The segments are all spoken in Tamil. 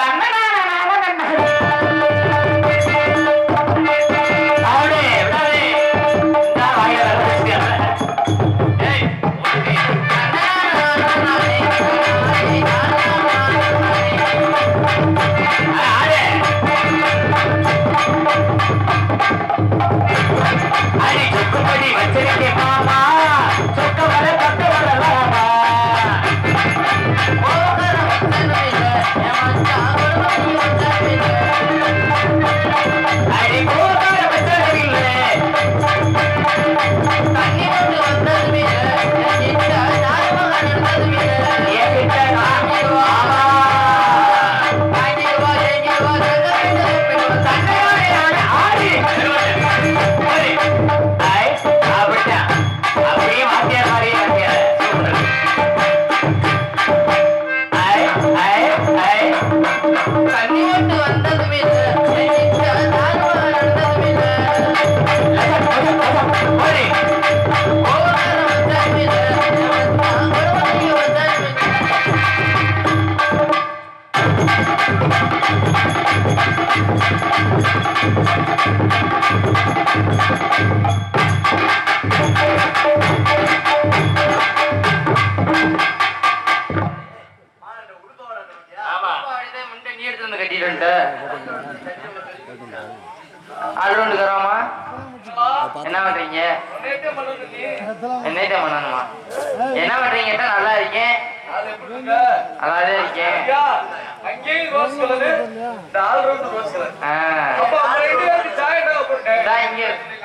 அவனே, விடாதே. இந்தா வாயில வர வச்சிருக்காங்க. ஏய், ஆளே. அடி சொக்குப்படி வச்சிருக்கேன் மாமா சொக்க வர பக்க வரலாமா அடி போகாத வச்சதில்லை என்கிட்ட நான் மாமா ஆடி ஓடி. ஐ, அப்படித்தான். அப்படியே வாத்தியார் மாதிரியே வாத்தியார். ஐ, ஐ, ஐ. லசம், லசம், லசம். ஓடி. ஆமா. நீ எடுத்து வந்து கட்டிட்டு வந்துட்ட. ஆல்ரவுண்டு கராமா என்ன பண்றீங்க என்ன பண்ணணுமா என்ன பண்றீங்க கேட்டா நல்லா இருக்கேன் நல்லாவே இருக்கேன் ஆ. இந்தா இங்க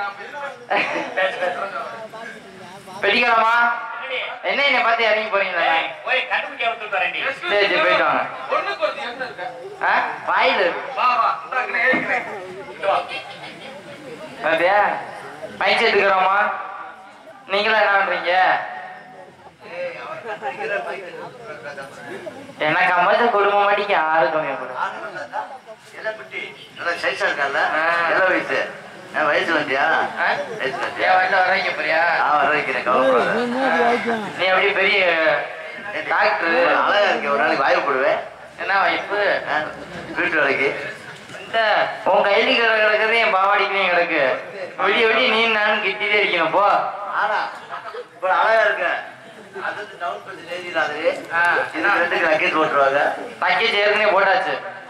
பெடிக்கலாமா என்ன என்ன பார்த்து இறங்கி போறீங்களா சரி சரி போயிட்டு வாங்க ஆ வாயில் இருக்கு. பாத்தியா பைக் எடுக்கிறோமா நீங்களும் என்ன பண்றீங்க எனக்கு அம்மாத்த குடும்பம் மாட்டிக்கு யாரு கம்மியா போடும் சைஸா இருக்கல ஆ. எல்லாம் வயசு ஏன் வயசு வந்தியா வயசு வந்தியா என் வண்டில வர வைக்க போறியா நான் வர வைக்கிறேன் கவலைப்படாத நீ அப்படியே பெரிய டாக்டர் அழகா இருக்கேன் ஒரு நாளைக்கு வாய்ப்பு போடுவேன் என்ன வைப்பு ஆ, வீட்டு வேலைக்கு இந்த உன் கைலி கடை கிடக்குறது என் பாவாடிக்குலையும் கிடக்கு விடிய விடிய நீ நானும் கிட்டிட்டே இருக்கணும் போ ஆனா இப்போ அழகா இருக்கேன் அது டவுன் பண்ணி எழுதிடாது ஆ, இது ரெண்டுக்கு லக்கேஜ் போட்டுருவாங்க பேக்கேஜ் ஏற்கனவே போட்டாச்சு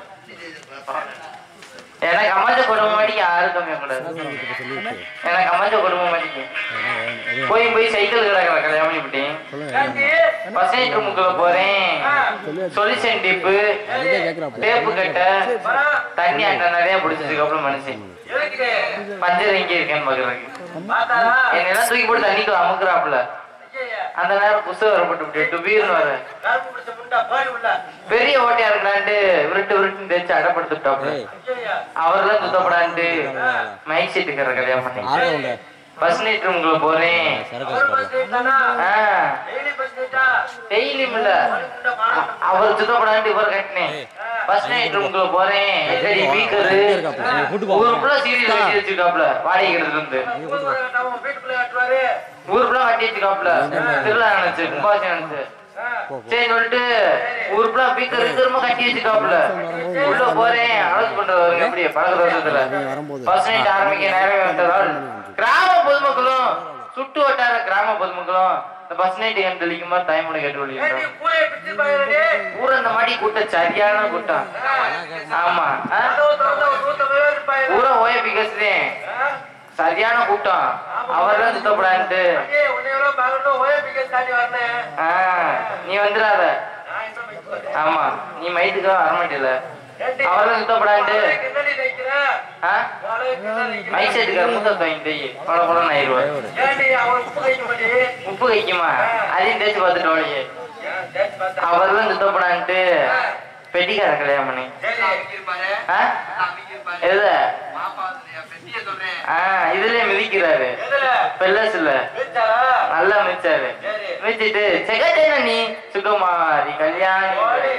எனக்கு அமைச்ச குடும்பம் மாட்டிக்கு யாரும் கம்மியா கூடாது எனக்கு அமைச்ச குடும்பம் மாட்டிக்கு போய் போய் சைக்கிள் கிடக்குற கல்யாணம் பண்ணிவிட்டேன் ஃபர்ஸ்ட் நைட் ரூமுக்குள்ள போறேன் சொல்யூஷன் டிப்பு டேப்பு கட்ட தண்ணி அட்டை நிறைய பிடிச்சதுக்கு அப்புறம் மனுஷன் பஞ்சர் எங்க இருக்கேன்னு பாக்குறதுக்கு என்னெல்லாம் தூக்கி போட்டு தண்ணிக்குள்ள அமுக்குறாப்புல அந்த நேரம் புஸ்தகம் வரப்பட்டு டுபீர்னு வர பெரிய ஓட்டையா இருக்கலான்ட்டு விருட்டு விருட்டுன்னு தேய்ச்சி அடப்படுத்துட்டாப்ல அவர்லாம் சுத்தப்படான்ட்டு மைக் செட்டுக்கிற கல்யாணம் பண்ணி பஸ் நைட் ரூம்குள்ள போறேன் டெய்லியும் இல்ல அ- அவர் சுத்தப்படான்ட்டு இவர் கட்டினேன் பஸ் நைட் ரூம்குள்ள போறேன் எக்கடி பீக்கரு ஊருக்குள்ள சீரியல் கட்டி வச்சிருக்காப்ல வாடகை எடுத்துட்டு வந்து ஊருக்குள்ள கட்டி வச்சிருக்காப்ல திருவிழா நினைச்சு கும்பாசி நினைச்சு சரி சொல்லிட்டு ஊருக்குள்ள பீக்கர் திரும்ப கட்டி வச்சிருக்காப்ல உள்ள போறேன் அலோஸ் பண்றவங்க எப்படி பழக்க வருஷத்துல பஸ் நைட் ஆரம்பிக்க நேரமே வந்ததால் கிராம பொதுமக்களும் சுட்டு வட்டார கிராம பொதுமக்களும் இந்த பஸ் நைட் என் தெளிக்கும் மாதிரி டைம் கேட்டு வழிகின்றோம் ஊர இந்த மாதிரி கூட்டம் சரியான கூட்டம் ஆமா ஆ? ஊர ஓயப்பி பேசுறேன் சரியான கூட்டம் அவர்தான் சுத்தப்படான்ட்டு ஆ, நீ வந்துடாத ஆமா நீ மைத்துக்கு வர மாட்டில அவர்தான் சுத்தப்படான்ட்டு ஆ? மைக் செட்டுக்கார மூத்த வாங்கிட்டு பல பல ஆயிடுவார் உப்பு கைக்குமா அதையும் தேய்ச்சி பார்த்துட்டு வழியே அவர்தான் சுத்தப்படான்ட்டு பெட்டிக்கார கல்யாணம் பண்ணி ஆ? எது ஆ இதுலயே மிதிக்கிறாரு பெல்லஸ் இல்ல நல்லா மிதிச்சாரு மிதிச்சிட்டு செகட்டேன நீ சுகமாரி கல்யாணி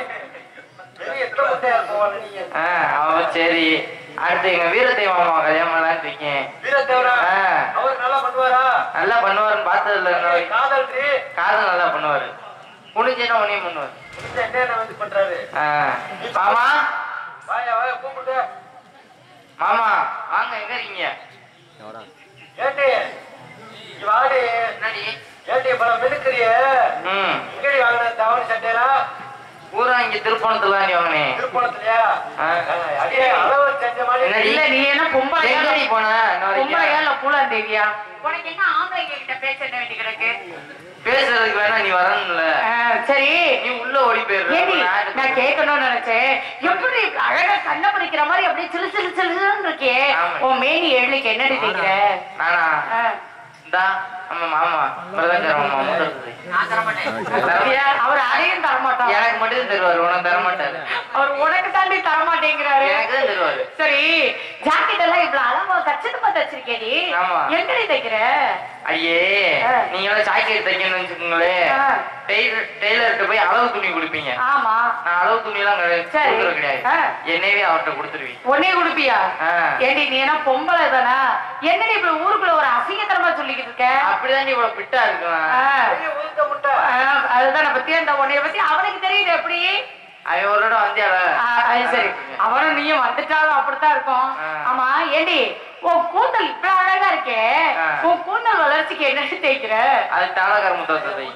ஆ அவன் சரி அடுத்து எங்க வீரத்தை மாமா கல்யாணம் பண்ணலான்னு இருக்கேன் ஆ. நல்லா பண்ணுவாருன்னு பார்த்தது இல்ல இன்ன வரைக்கும். காதல் நல்லா பண்ணுவாரு புனிஞ்சேன்னா உன்னையும் பண்ணுவாரு ஆ. மாமா வாயா வாயா கூப்பிடு மாமா வாங்க எங்க இருக்கீங்க ஏண்டி இங்க வாடி என்னடி ஏண்டி இப்ப மினுக்கிறிய ம் எங்கடி வாங்கின தவணை சட்டையெல்லாம் ஊரா இங்க திருப்பணத்துல தான் வாங்கினேன் திருப்பணத்துலயா ஆ. அடியே அளவு செஞ்ச மாதிரி என்னடி? இல்ல நீ என்ன பொம்பளை எங்கடி போன இன்ன வரைக்கும்? பொம்பளையா இல்ல பூலாந்தேவியா உனக்கு என்ன ஆம்பளைங்க கிட்ட பேச என்ன வேண்டி கிடக்கு பேசுறதுக்கு வேணா நீ வரணும்ல ஆ, சரி நீ உள்ள ஓடி போயிடுற ஏடி நான் நான் கேட்கணும்னு நினைச்சேன் எப்படி அழகா கண்ண பிடிக்கிற மாதிரி அப்படியே சிலு சிலு சிலுன்னு இருக்கே ஆமா. உன் மேனி எழுதிக்கு என்னடி தேய்க்கிற நானா ஆ. இந்தா நம்ம மாமா மிருதங்கர மாமா முதல் நான் தர மாட்டேன் அவர் அதையும் தர மாட்டான் எனக்கு மட்டும் தருவாரு உனக்கு தர மாட்டாரு அவர் உனக்கு தாண்டி தர மாட்டேங்கிறாரு எனக்கு தான் தருவாரு சரி ஜாக்கெட் எல்லாம் இவ்வளவு அளவா கச்சிதமா தச்சிருக்கேடி ஆமா. எங்கடி தைக்கிற ஐயே ஆ. நீங்க எல்லாம் ஜாக்கெட் தைக்கணும்னு வச்சுக்கோங்களேன் ஆ. டெய்லர் டெய்லர்கிட்ட போய் அளவு துணி கொடுப்பீங்க ஆமா நான் அளவு துணி எல்லாம் கிடையாது சரி. கொடுக்குறது கிடையாது ஆ. என்னையவே அவர்கிட்ட கொடுத்துருவீங்க உன்னே குடுப்பியா ஆ. ஏண்டி நீ என்ன பொம்பளை தானா என்னடி இப்படி ஊருக்குள்ள ஒரு அசிங்கத்தனமா சொல்லிக்கிட்டு இருக்க அப்படிதான் இவ்வளவு பிட்டா ஆ. இருக்கலாம் பெரிய உளுந்த முட்டை ஆ, அதுதான் நான் பத்தி அந்த உன்னைய பத்தி அவனுக்கு தெரியுது எப்படி அவன் ஒரு இடம் வந்தியால ஆ, அது சரி அவனும் நீயும் வந்துட்டாலும் அப்படித்தான் இருக்கும் ஆ. ஆமா ஏண்டி உன் கூந்தல் இவ்வளவு அழகா இருக்கே ஆ. உன் கூந்தல் வளர்ச்சிக்கு என்னடி தேய்க்கிற அது தாளகர முத்தத்தை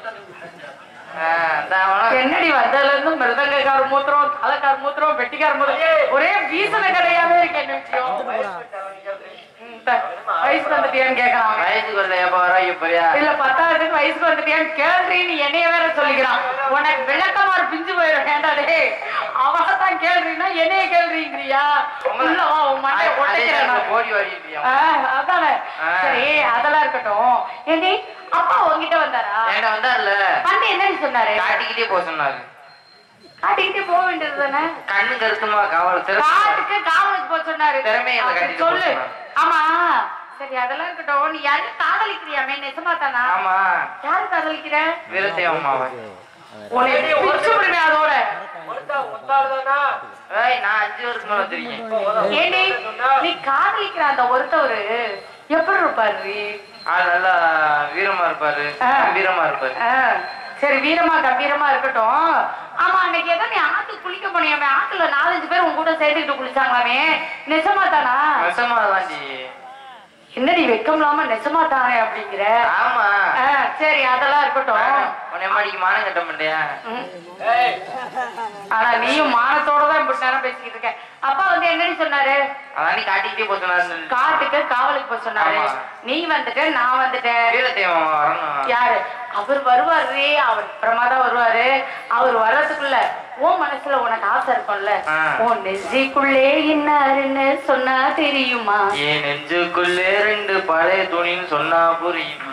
என்னடி வந்ததுல இருந்து மிருதங்கக்கார மூத்திரம் தலைக்கார மூத்திரம் பெட்டிக்கார மூத்திரம் ஒரே வீசன கடையாவே இருக்கு என்ன விஷயம் ம், த- வயசுக்கு வந்துட்டியான்னு கேக்குறான் அவன். வயசுக்கு வரல எப்ப வரா இப்பயா இல்ல பத்தாவதுக்கு வயசுக்கு வந்துட்டியான்னு கேள்றி நீ என்னைய வேற சொல்லிக்கிறான் உனக்கு விளக்கமாறு பிஞ்சு போயிடும் வேண்டாடே அவதான் கேள்றினா என்னைய கேள்றிங்கிறியா உள்ள வா உன் மண்டை உடைக்கிறேன் நான். ஓடி வாடி ஆ, அதானே ஆ. சரி அதெல்லாம் இருக்கட்டும் ஏண்டி அப்பா உன்கிட்ட வந்தாரா என்கிட்ட வந்தார்ல வந்து என்னன்னு சொன்னாரு காட்டிக்கிட்டே போக சொன்னாரு காட்டிக்கிட்டே போக வேண்டியது தானே கண்ணு கருத்துமா காவல் சிறப்பு காட்டுக்கு காவலுக்கு போக சொன்னாரு திறமையை அப்படி கட்டிட்டு சொல்லு போக சொன்னாரு. ஆமா சரி அதெல்லாம் இருக்கட்டும் நீ யாரையும் காதலிக்கிறியாமே நிஜமா தானா ஆமா யாரு காதலிக்கிற வீரத்தை அம்மாவை உன்னை பிடிச்சு விடுவேன் அதோட ஒருத்தா ஒத்தாளுதானா ஏய் நான் அஞ்சு வருஷம் மேல வச்சிருக்கேன் ஏண்டி நீ காதலிக்கிற அந்த ஒருத்தவரு எப்படி இருப்பாரு ஆள் நல்லா வீரமா இருப்பாரு ஆ. வீரமா இருப்பாரு ஆ, சரி வீரமா கம்பீரமா இருக்கட்டும் ஆமா அன்னைக்கு ஏதோ நீ ஆத்துக்கு குளிக்க போனியாமே ஆத்துல நாலஞ்சு பேர் உன் கூட சேர்ந்துக்கிட்டு குளிச்சாங்களாமே நிஜமா தானா விஷமா தாண்டி என்னடி வெக்கம் இல்லாம நிஜமா தானே அப்படிங்கிற ஆமா ஆ, சரி அதெல்லாம் இருக்கட்டும் உன்னை மாடிக்கு மானம் கட்ட மாட்டியா ம். ஏய் ஆனா நீயும் மானத்தோட தான் இப்படி நேரம் பேசிக்கிட்டு இருக்க அப்பா வந்து என்னடி சொன்னாரு அதான் நீ காட்டிக்கிட்டே போக சொன்னாரு காட்டுக்கு காவலுக்கு போக சொன்னாரு ஆமா. நீ வந்துட்ட நான் வந்துட்டேன் வீரத்தை அம்மா வரணும் யாரு அவர் வருவாரு அவர் அப்புறமா தான் வருவாரு அவர் வர்றதுக்குள்ள உன் மனசுல உனக்கு ஆசை இருக்கும்ல ஆ. உன் நெஞ்சிக்குள்ளே இன்னாருன்னு சொன்னா தெரியுமா என் நெஞ்சுக்குள்ளே ரெண்டு பழைய துணின்னு சொன்னா புரியுமா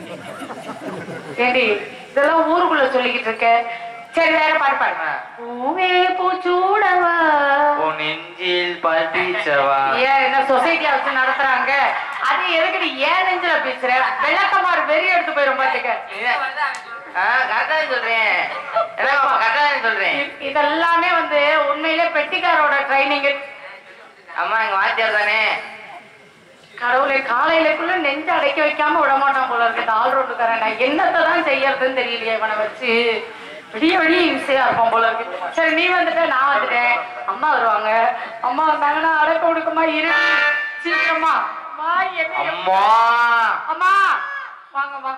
ஏண்டி இதெல்லாம் ஊருக்குள்ள சொல்லிக்கிட்டு இருக்க சரி வேற பாட்டு பாடு ஆ. பூவே பூச்சூடவா உன் நெஞ்சில் பட்டிச்சவா ஏன் என்ன சொசைட்டி வச்சு நடத்துறாங்க அது எதுக்கு நீ ஏன் நெஞ்சில பேசுற வெள்ளக்கமாறு வெறி எடுத்து போயிரும் பாத்துக்க கரெக்டா சொல்றேன் கரெக்டா சொல்றேன் இ- இதெல்லாமே வந்து உண்மையிலே பெட்டிக்காரோட ட்ரைனிங் அம்மா எங்க வாத்தியார் தானே கடவுளை காலையிலக்குள்ள நெஞ்சு அடைக்க வைக்காம விட மாட்டான் போல இருக்கு இந்த ஆள் ரோட்டுக்காரன் நான் என்னத்தை தான் செய்யறதுன்னு தெரியலையே இவனை வச்சு விடிய விடிய இம்சையா இருப்பான் போல இருக்கு சரி நீ வந்துட்ட நான் வந்துட்டேன் அம்மா வருவாங்க அம்மா வந்தாங்கன்னா அடக்க ஒடுக்கமா இரு சீக்கிரமா வா என்ன அம்மா அம்மா வாங்கம்மா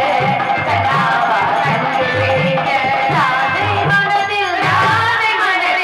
மனதில்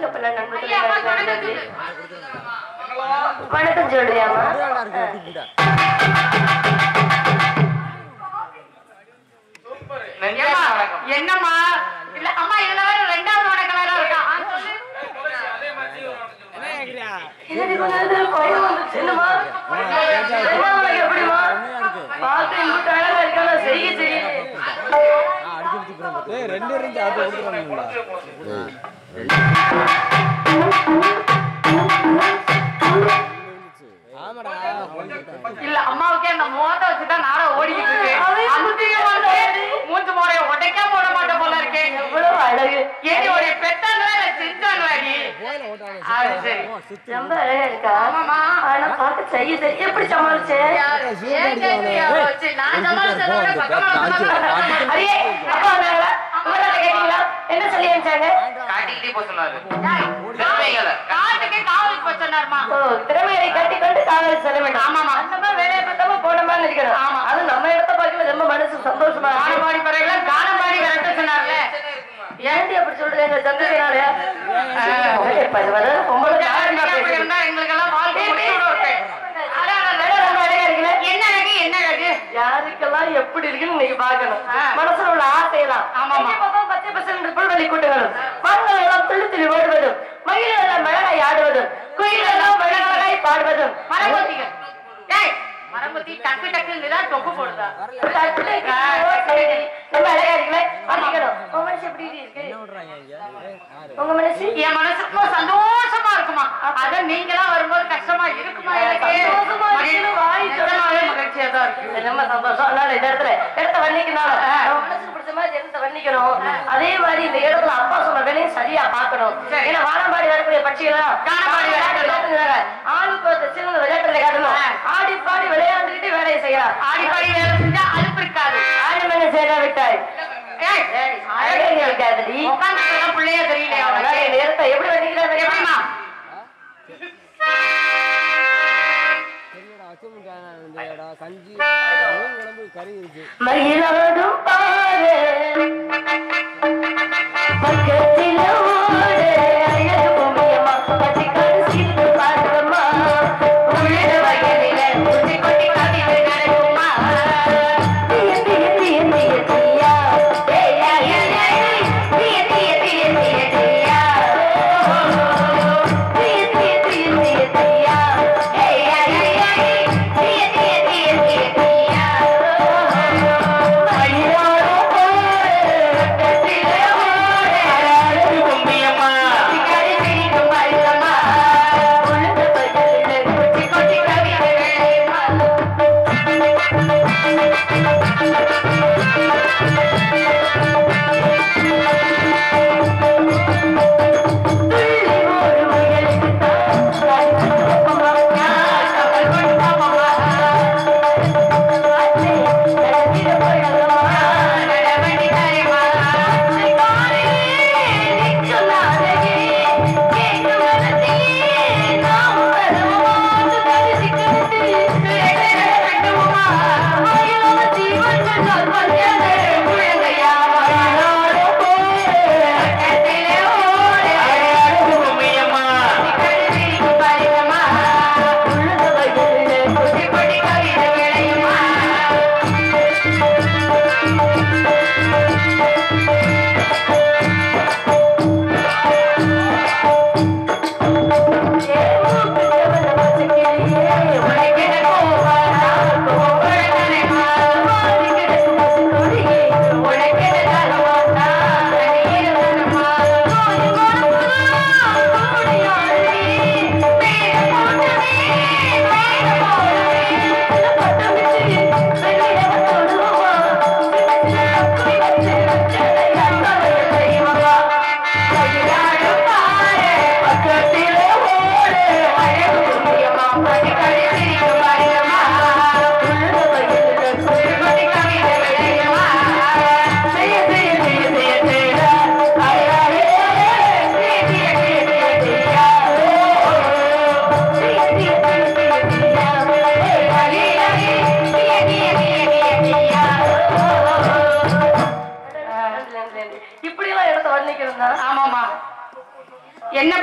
வணக்கப்பட்ட நண்பர்களே நன்றி வணக்கம் சொல்றியாமா நெஞ்சார்ந்த வணக்கம் என்னம்மா இல்ல அம்மா இதுல வேற ரெண்டாவது வணக்கம் வேற இருக்கா ஆ, சொல்லு. என்னடி பண்ணாது பயம் வந்துச்சு என்னம்மா என்ன உனக்கு எப்படிமா பார்த்து இங்கிட்டு அழகா இருக்கான செய்ய தெரியல ஏய் ரெண்டு ரெண்டு ஆட்டோ கொடுத்துறானுங்களா ஆமாடா இல்ல அம்மாவுக்கே அந்த மோத வச்சுதான் நானும் ஓடிக்கிட்டு இருக்கேன் அதுக்கு வந்து மூஞ்சு மோரைய உடைக்க போட மாட்டேன் போல இருக்கேன் எவ்வளவு அழகு ஏடி ஒரு பெத்தாங்களா இல்ல செஞ்சாங்களாடி கோயில ஓட்டாங்க அது சரி ரொம்ப அழகா இருக்கா ஆமாமா ஆனா பார்க்க செய்ய தெரிய எப்படி சமாளிச்சேன் யாரு? ஏன் கேக்குறியா? வச்சு நான் சமாளிச்சதை விட பக்கமா வந்தவங்க அடியே அப்பா வந்தாங்களா உங்களால கேட்டீங்களா என்ன சொல்லி அனுப்பிச்சாங்க காட்டிக்கிட்டே போக சொன்னாரு டேய், திறமைகளை. காட்டுக்கு காவலுக்கு போய் சொன்னாருமா ஓ திறமையை கட்டி கொண்டு காவல் செல்ல வேண்டும் ஆமாமா. அந்த மாதிரி வேலையை பார்த்தாம போன மாதிரி இருக்கணும் ஆமா. அது நம்ம இடத்த பார்க்கல ரொம்ப மனசு சந்தோஷமா இருக்கு. காணபாடி பறையில காணபாடி விரட்ட சொன்னார்ல ஏன்டி அப்படி சொல்றது எங்க சந்தோஷனால பொம்பளை யாருங்க அப்படி பேசுறது. இருந்தா எங்களுக்கெல்லாம் வாழ்க்கை முடிச்சு விட வைப்பேன். அட, அட, அட, அட, ரொம்ப அழகா இருக்குல்ல? என்ன அழகு என்ன அழகு யாருக்கெல்லாம் எப்படி இருக்குன்னு இன்னைக்கு பார்க்கணும் ஆ. மனசுல உள்ள ஆசையெல்லாம் ஆமாமா. எங்கே பார்த்தாலும் பச்சை பசங்க புல்வெளி கூட்டங்களும் மரங்கள் எல்லாம் துள்ளி துள்ளி ஓடுவதும் மயில் எல்லாம் மழகாய் ஆடுவதும் குயில் எல்லாம் மழகாய் பாடுவதும் மரங்கொத்திகள் டேய் மரங்கொத்தி டக்கு டக்குன்னு தான் தொப்பு போடுதா தட்டுல இருக்கிற சரி. ரொம்ப அழகா இருக்குல்ல பார்த்துக்கணும் உங்க மனசு எப்படி இருக்கு உங்க மனசு என் மனசுக்கும் சந்தோஷமா இருக்குமா அத நீங்களாம் வரும்போது கஷ்டமா இருக்குமா எனக்கு சந்தோஷமா இருக்குன்னு வாய் நிஜமாவே மகிழ்ச்சியா தான் இருக்கு ரொம்ப சந்தோஷம் அதனால இந்த இடத்துல இடத்த வர்ணிக்கணும் நம்ம மனசுக்கு பிடிச்ச மாதிரி இடத்த வர்ணிக்கணும் அதே மாதிரி இந்த இடத்துல அப்பா சொன்ன வேலையும் சரியா பார்க்கணும் சரி. ஏன்னா வானம்பாடி வரக்கூடிய பட்சிகளா கானம்பாடி விளையாட்டு ஆளுக்கு ஒரு சின்ன விளையாட்டுல காட்டணும் ஆடி பாடி விளையாண்டுக்கிட்டு வேலையை செய்யலாம் ஆடிப்பாடி வேலை செஞ்சா அலுப்பு இருக்காது ஆயிரம் என்ன செய்ய விட்டாய் ஏய், அழகே இருக்காதடி உட்கார்ந்து சொல்ல பிள்ளையா தெரியலையா அதனால உனக்கு இந்த இடத்த எப்படி வர்ணிக்கலாம் எப்படிமா சரிடா அச்சமுட்டான இந்த இடம் கஞ்சி மீன் குழம்பு கறி இருக்கு மயிலாடும் பாரு பக்கத்தில் ஓடு அழகு பூமியம்மா பட்டிக்காடு சீட்டு பாருங்கம்மா உள்ளிட வயலில குட்டி கொட்டி காட்டிட்டு நடக்குமா தீய தீய தீய தீய தீயா ஏய் ஏய் ஏய் ஏய் தீய தீய தீய தீய தீயா தீய தீய தீய தீய தீயா ஏய் ஏய் ஏய் ஏய் தீய தீய தீய தீய தீயா மயிலாடும் பாரு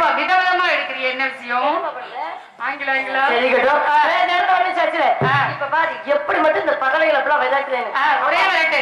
ஏப்பா விதவிதமா எடுக்கிறிய என்ன விஷயம் ஆங்கில ஆங்கிலம் சரிக்கட்டும் ஏய், நிறுத்த உடனே சர்ச்சில். ஆ. இப்ப பாரு எப்படி மட்டும் இந்த பகலைகளை அப்படிலாம் விதைக்கிறேன்னு. ஆ, ஒரே விளையாட்டு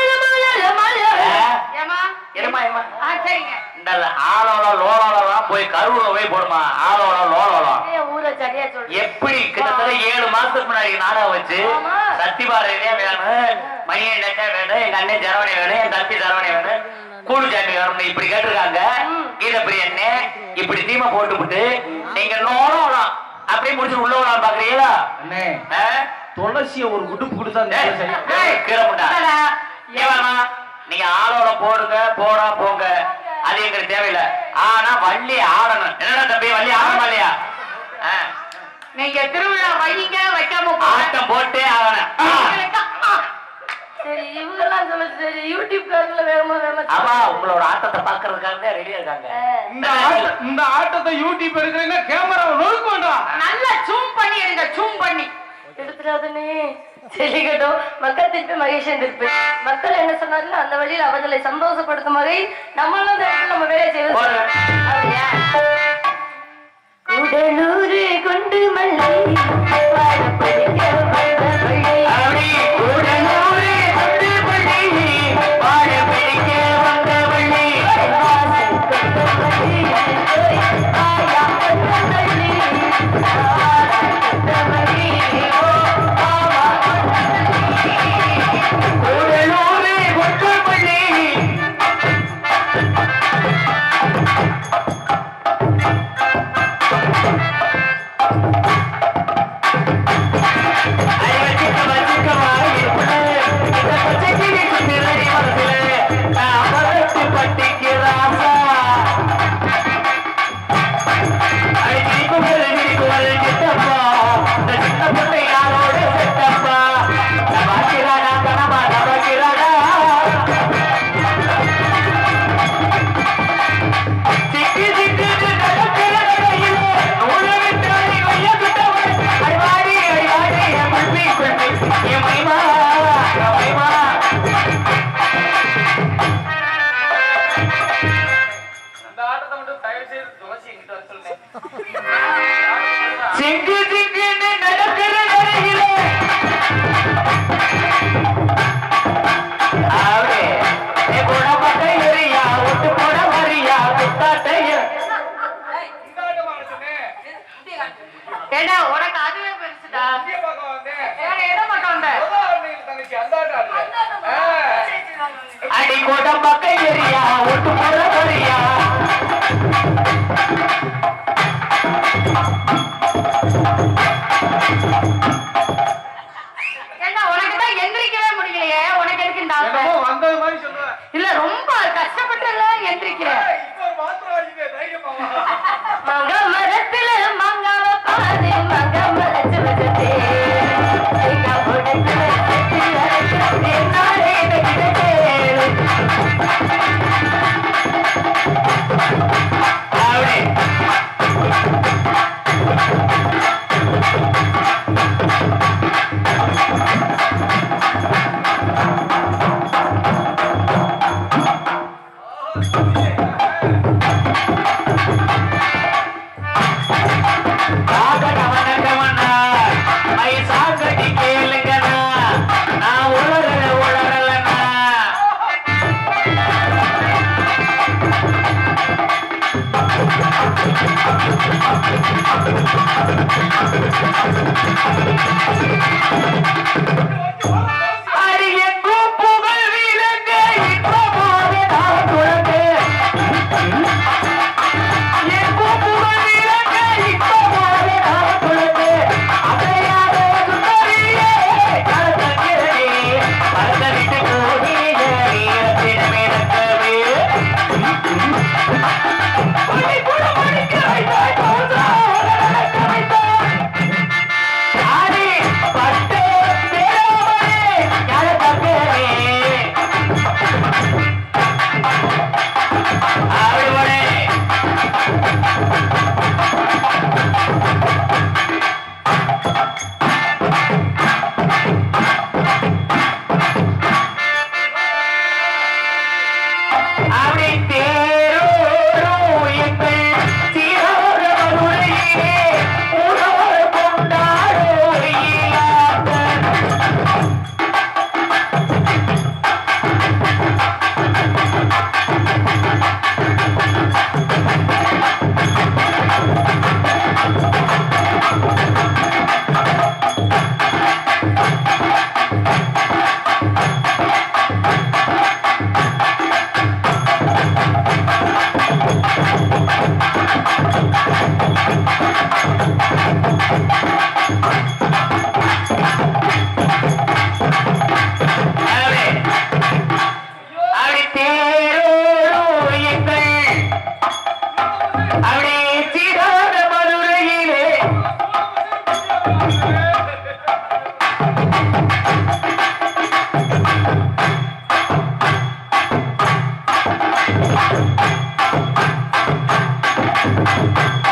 ஏமா இருமா, இருமா. ஆ சரிங்க இந்த ஆளோளம் லோலோலாம் போய் கருவுல போய் போடுமா ஆளோளம் லோலோலம் ஏன் ஊரை சரியா சொல்றேன் எப்படி கிட்டத்தட்ட ஏழு மாசத்துக்கு முன்னாடி நாடகம் வச்சு ஆமா. சத்திபாரதியே வேணும் மணியன் வேணும் எங்க அண்ணன் ஜரவணி வேணும் என் தம்பி ஜரவணி வேணும் கூடு சாமி வேணும் இப்படி கேட்டிருக்காங்க கீதப்பிரி அண்ணன் இப்படி தீமை போட்டுவிட்டு நீங்க நோளம் அப்படியே முடிச்சு உள்ள விடலாம் பாக்குறீங்களா அண்ணே ஆ? துளசிய ஒரு குடுப்பு கொடுத்தா அந்த ஏய், துளசி. ஏய், கீழே போட்டா. ஏவாமா, நீங்க ஆளோட போடுங்க போடா போங்க அது எங்களுக்கு தேவையில்லை ஆனா வள்ளி ஆடணும் என்னடா தம்பி வள்ளி ஆடணுமா இல்லையா ஆ. நீங்க திருவிழா வைங்க வைக்காம போங்க. ஆட்டம் போட்டே ஆகணும் ஆ. எங்களுக்கு, ஆ, சரி இவங்கெல்லாம் சொல்ல சரி யூடியூப் காரங்கள வேகமா வேகமா ஆமா உங்களோட ஆட்டத்தை பாக்குறதுக்காக தான் ரெடியா இருக்காங்க இந்த ஆட்ட- இந்த ஆட்டத்தை யூடியூப் எடுக்கிறீங்க கேமராவை நொறுக்க வேண்டாம் நல்லா ஜூம் பண்ணி எடுங்க ஜூம் பண்ணி எடுத்துடாதனே சரிக்கட்டும் மக்கள் திருப்பி மகேஷன் திருப்பி மக்கள் என்ன சொன்னார்கள் அந்த வழியில் அவர்களை சந்தோஷப்படுத்தும் வகை நம்மளும் அந்த இடத்துல நம்ம வேலை செய்வது போடுங்க. அப்படியா? கூடலூரு கொண்டு மல்லி வாழப்படிக்க வந்தவளே. அப்படி உடனூரே கொண்டு பள்ளி, வாழ பிடிக்க வந்த வள்ளி. வாசல் கொண்டவளே, ஓய், ஆயா கொண்டவளே, ஆயா கொண்டவளே, ஓ, ஆமா உடனூரே கொண்டு பள்ளி. ஐ வச்சிக்கமா, வச்சிக்கமா, இருப்புல. இந்த பச்சை கிளி சுத்திலடி மனசுல. நான் மரத்து பட்டிக்கு ராசா. ஐ சிரிக்கும் போது சிரிக்கும் ஒரு சித்தப்பா. இந்த சின்ன பொண்ணு யாரோட செத்தப்பா. நபாக்கிறாடா, கனமா நபாக்கிறாடா. சிக்கி சிக்கிட்டு நடக்கிற நடையில நூலை விட்டு அடி வைய விட்டவன். அடிவாடி, அடிவாடி, என் குல்பி, குல்பி, என் மைமா, என் மைமா. இந்த ஆட்டத்தை மட்டும் தயவு செய்து துளசி எங்கிட்ட வர சொல்லுங்க சிங்கு சிங்குன்னு நடக்கிற நடையில. ஆவே, நீ கூட பட்டை எறியா, ஒட்டு போட வரியா, குத்தாட்டைய. இந்த ஆட்டமா சொன்னேன் ஏடா உனக்கு அதுவே பெருசுடா இங்கே பார்க்க வந்தேன் வேற எதை மட்டும் வந்த அதான் அண்ணன் தங்கச்சி அந்த ஆட்டம் ஆடுறேன் ஆ. அடி கூட பக்கை எறியா, ஒட்டு போட வரியா. ஏண்டா உனக்கு தான் எந்திரிக்கவே முடியலையே உனக்கு எதுக்கு இந்த ஆசை என்னமோ வந்தது மாதிரி சொல்லுவேன் இல்ல ரொம்ப கஷ்டப்பட்டு எல்லாம் எந்திரிக்கிறேன் இப்போ மாத்திரம் வாங்கிக்க தைரியமாவா மங்க மரத்துல மங்காவ பாரு மங்க மரத்து வச்சதே எங்க புடத்துல செத்து வளர்க்கறதே நாளே வெட்டதே அப்படி. சாகட வணக்கமண்ணா, மை சாகடி கேளுங்கண்ணா, நான் உளறல உளறலண்ணா. அடி எங்கும் புகழ் விளங்க, இன்பமாக நான் துறங்க. எங்கும் புகழ் விளங்க, இன்பமாக நான் துறங்க. அடையாத சுந்தரியே, கலந்தங்கிரே, பரதவிட்டு கோகிலே, வீரத்தினமே நக்கவே. உன்னை குணமளிக்க வைத்தாய் போதா, உலக வைத்தாய். யாரே பட்டு தேவரே யார தப்பே ஆடுவரே அப்படி தேரோடும் எங்கள் சீர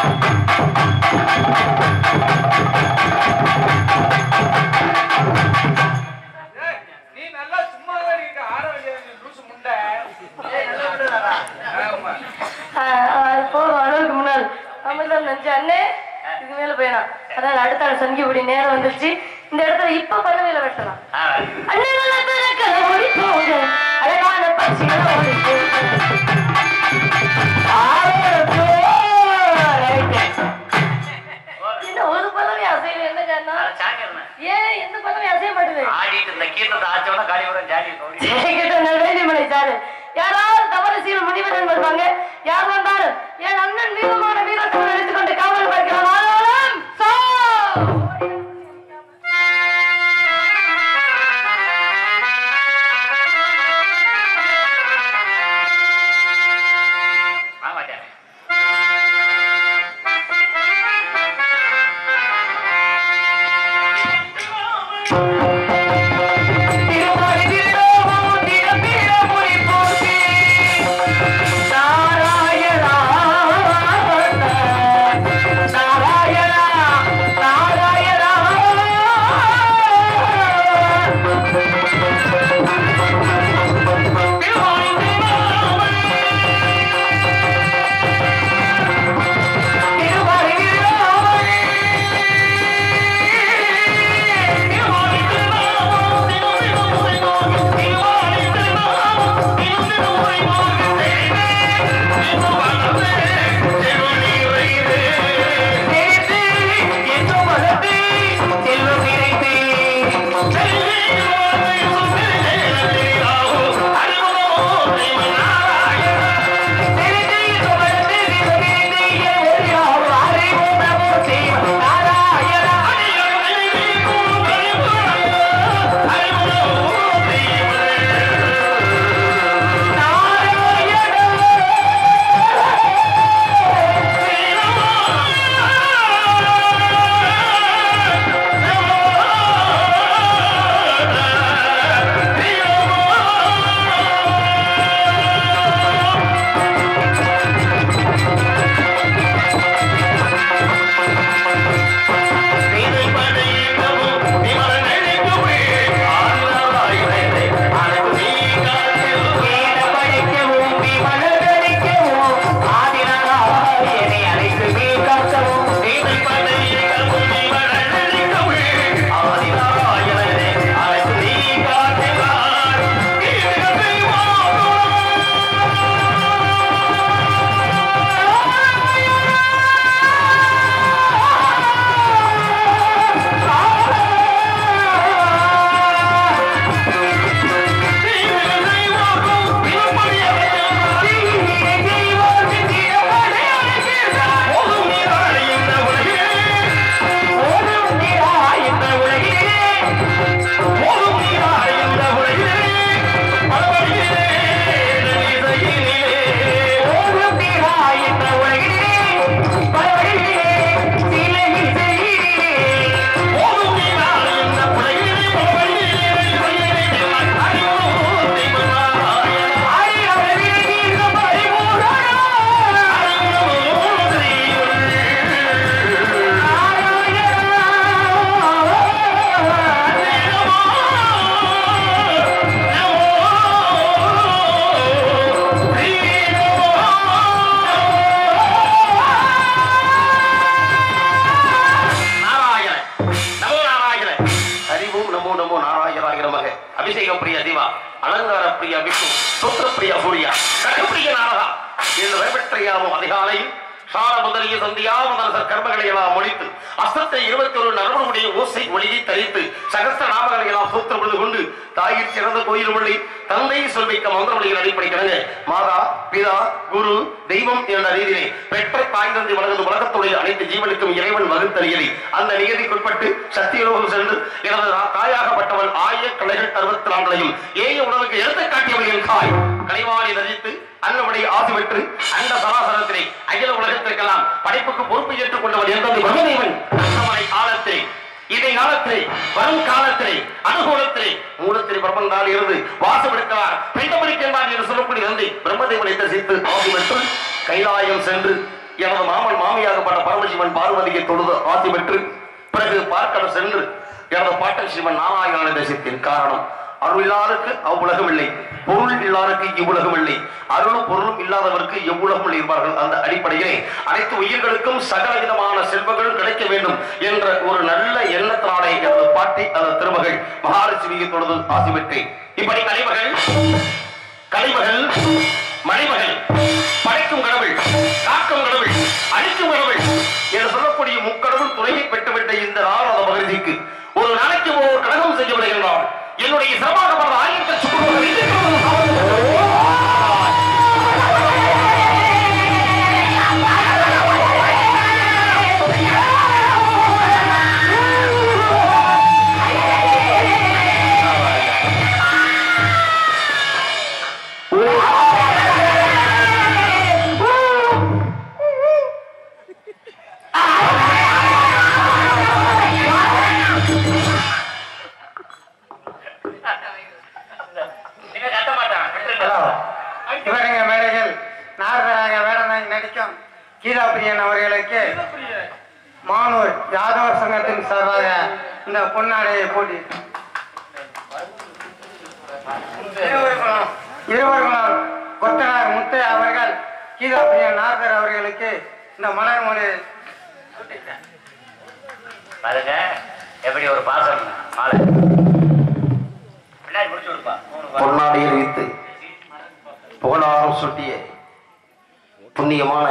ஏய், நீ நல்லா சும்மா தான் இருக்க ஆட வேண்டியது நீ லூசு முண்டை ஆமா போதும் அளவுக்கு முன்னால் அமிர்தம் நினைச்ச அண்ணே இதுக்கு மேல போயிடலாம் அதாவது அடுத்த ஆள் சங்கி இப்படி நேரம் வந்துருச்சு இந்த இடத்துல இப்ப பண்ணவேல வெட்டலாம் அண்ணே நல்ல பிறக்க ஓடி போங்க அழகான பட்சிகள் ஓடி போங்க என்ன ஒரு பதவி அசையல என்ன காரணம் ஏன் எந்த பதவி அசைய மாட்டேது ஆடிட்டு இந்த கீர்த்தத்தை ஆச்சோட காடிபுரம் ஜாடி ஓடி கேட்ட நல்வேலிமலை சாரு யாராவது தவறு செய்ய முனிவரன் வருவாங்க யார் வந்தாலும் என் அண்ணன் வீரமான வீரத்தை நினைத்துக் கொண்டு காவல் பார்க்கிறோம் ஆனாலும் சா! ஆமாட்டேன் திருமணி வீரமும் திறப்பிடமுறை போற்றி நாராயணா நாராயணா நாராயணா திருமணி வீரமும் நாராயண நமோ நாராயண ஹரிவும் நமோ நமோ நாராயணாய நமக அபிஷேகம் பிரிய திவா அலங்கார பிரிய விஷ்ணு சூத்திர பிரிய சூர்யா கடப்பிரிய நாரகா என்று வரப்பெற்றையாவும் அதிகாலையில் சார முதலிய சந்தியா முதல் கர்மங்களை எல்லாம் முடித்து அஸ்தத்தை இருபத்தி ஒரு நரம்புடைய ஓசை ஒளியை தரித்து சகஸ்திர நாமங்களை எல்லாம் சூத்திரம் பொழுது கொண்டு தாயிற் சிறந்த கோயில் உள்ளி தந்தை சொல்வைக்க மந்திரமொழிகள் அடிப்படைக்கிறாங்க மாதா பிதா குரு தெய்வம் என்ற ரீதியிலே பெற்ற தாய் தந்தை வளர்ந்து உலகத்துடைய அனைத்து ஜீவனுக்கும் இறைவன் வகுத்தறியலை அந்த நியதிக்குட்பட்டு சத்தியலோகம் சென்று எனது தாயாகப்பட்டவள் ஆய கலைகள் அறுபத்தி நான்களையும் ஏய உணவுக்கு எடுத்து காட்டியவள் என் தாய் கலைவாணி ரசித்து அன்னபடி ஆசி பெற்று அந்த சராசரத்திலே அகில உலகத்திற்கெல்லாம் படைப்புக்கு பொறுப்பு ஏற்றுக் கொண்டவன் என்பது பிரம்மதேவன் அன்னமலை காலத்திலே இதை காலத்திலே வரும் காலத்திலே அனுகூலத்திலே மூலத்திலே பிரபந்தால் இருந்து வாசமெடுக்கிறார் பெண்டமணிக்கின்றார் என்று சொல்லக்கூடிய தந்தை பிரம்மதேவனை தரிசித்து ஆசி பெற்று கைலாயம் சென்று எனது மாமன் மாமியாகப்பட்ட பரமசிவன் பார்வதியை தொழுது ஆசி பெற்று பிறகு பார்க்கட சென்று எனது பாட்டன் சிவன் நாராயண தேசத்தின் காரணம் அருள் இல்லாருக்கு அவ்வுலகம் இல்லை பொருள் இல்லாருக்கு இவ்வுலகம் இல்லை அருளும் பொருளும் இல்லாதவருக்கு எவ்வுலகம் இல்லை இருப்பார்கள் அந்த அடிப்படையிலே அனைத்து உயிர்களுக்கும் சகல விதமான செல்வங்களும் கிடைக்க வேண்டும் என்ற ஒரு நல்ல எண்ணத்தினாலே எனது பாட்டி அந்த திருமகள் மகாலட்சுமியை தொழுது ஆசி பெற்றேன் இப்படி கலைமகள் கலைமகள் மணிமகள் படைக்கும் கடவுள் காக்கும் கடவுள் அழிக்கும் கடவுள் என்று சொல்லக்கூடிய முக்கடவுள் துணையை பெற்றுவிட்ட இந்த நாரத மகிழ்ச்சிக்கு ஒரு நாளைக்கு ஒரு கடகம் செய்ய விடுகின்றான் என்னுடைய சிரமமாக ஆயிரத்தி சுற்றுகள் நீங்க கத்த மாட்டான் ஹலோ இவருங்க மேடைகள் நாரதராக வேடனாய் நடிக்கும் கீதா பிரியன் அவர்களுக்கு மானூர் யாதவர் சங்கத்தின் சார்பாக இந்த பொன்னாடையை போட்டி இருவர்களும் இருவர்களும் கொத்தனார் முத்தையா அவர்கள் கீதா பிரியன் நாரதர் அவர்களுக்கு இந்த மலர் மொழி பாருங்க எப்படி ஒரு பாசம் மாலை பின்னாடி முடிச்சு கொடுப்பா மூணு பா- பொன்னாடியில் வைத்து புகழாரம் சுட்டிய புண்ணியமான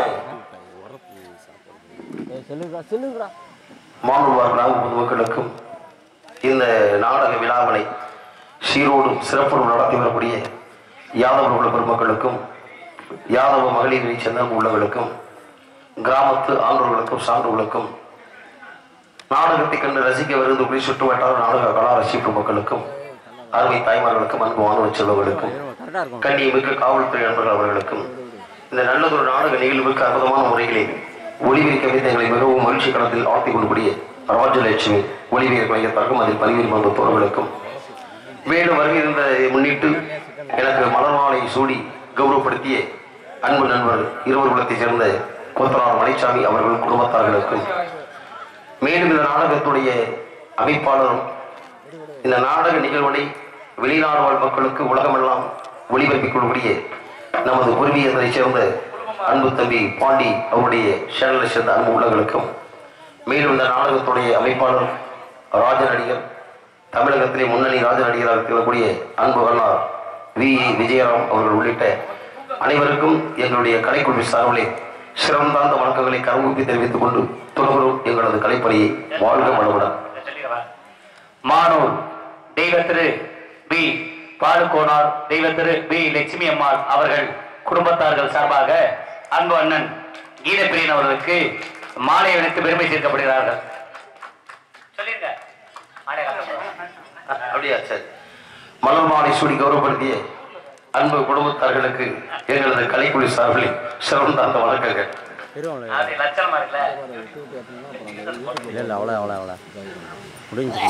சொல்லுங்கடா சொல்லுங்கடா மாணவர் கிராம பொதுமக்களுக்கும் இந்த நாடக விழாவினை சீரோடும் சிறப்போடும் நடத்தி வரக்கூடிய யாதவ குல பெருமக்களுக்கும் யாதவ மகளிரை சேர்ந்த உள்ளவர்களுக்கும் கிராமத்து ஆண்டோர்களுக்கும் சான்றோர்களுக்கும் நாடகத்தை கண்டு ரசிக்க விருந்து குடி சுற்று வட்டார நாடக கலா ரசிப்பு மக்களுக்கும் அருமை தாய்மார்களுக்கும் அன்பு மாணவ செல்வங்களுக்கும் கரெக்டா இருக்கும் கண்ணியமிக்க காவல்துறை நண்பர்கள் அவர்களுக்கும் இந்த நல்லதொரு நாடக நிகழ்வுக்கு அற்புதமான முறைகளில் ஒளிவிரிக்க வைத்த எங்களை மிகவும் மகிழ்ச்சி களத்தில் ஆழ்த்தி கொண்டுபடிய ராஜலட்சுமி ஒளிவியர் கலைஞர் தர்க்கம் அதில் பணிவீர் மன்ற தோழர்களுக்கும் மேலும் வருகை இருந்ததை முன்னிட்டு எனக்கு மலர் மாலை சூடி கௌரவப்படுத்திய அன்பு நண்பர் இருவர் குலத்தைச் சேர்ந்த கோத்தனார் மலைச்சாமி அவர்கள் குடும்பத்தார்களுக்கும் மேலும் இந்த நாடகத்துடைய அமைப்பாளரும் இந்த நாடக நிகழ்வினை வெளிநாடு வாழ் மக்களுக்கு உலகமெல்லாம் ஒளிபரப்பிக் கொள்ளக்கூடிய நமது பூர்வீகத்தைச் சேர்ந்த அன்பு தம்பி பாண்டி அவருடைய சேனலை சேர்ந்த அன்பு உள்ளங்களுக்கும் மேலும் இந்த நாடகத்துடைய அமைப்பாளர் ராஜ நடிகர் தமிழகத்திலே முன்னணி ராஜ நடிகராக திகழக்கூடிய அன்பு அண்ணார் வி ஏ விஜயராம் அவர்கள் உள்ளிட்ட அனைவருக்கும் எங்களுடைய கலைக்குழு சார்பிலே சிறந்தாந்த வணக்கங்களை கரங்கூப்பி தெரிவித்துக் கொண்டு தொடரும் எங்களது கலைப்பணியை வாழ்க வளமுடன் சொல்லிடுவா. மானூர் தெய்வ திரு பி பாலுக்கோனார் தெய்வ திரு பி லட்சுமி அம்மாள் அவர்கள் குடும்பத்தார்கள் சார்பாக அன்பு அண்ணன் கீதப்பிரியன் அவர்களுக்கு மாலை அணிவித்து பெருமை சேர்க்கப்படுகிறார்கள் சொல்லிருங்க மாலை காட்டப்படும். அப்படியா சரி மலர் மாலை சூடி கௌரவப்படுத்திய அன்பு குடும்பத்தார்களுக்கு எங்களது கலைக்குழு சார்பில் சிறந்தாந்த வணக்கங்கள் இருவாங்களே அது லட்சணமா இருக்குல்ல இல்லை இல்லை அவ்வளோ அவ்வளோ அவ்வளோ முடிஞ்சு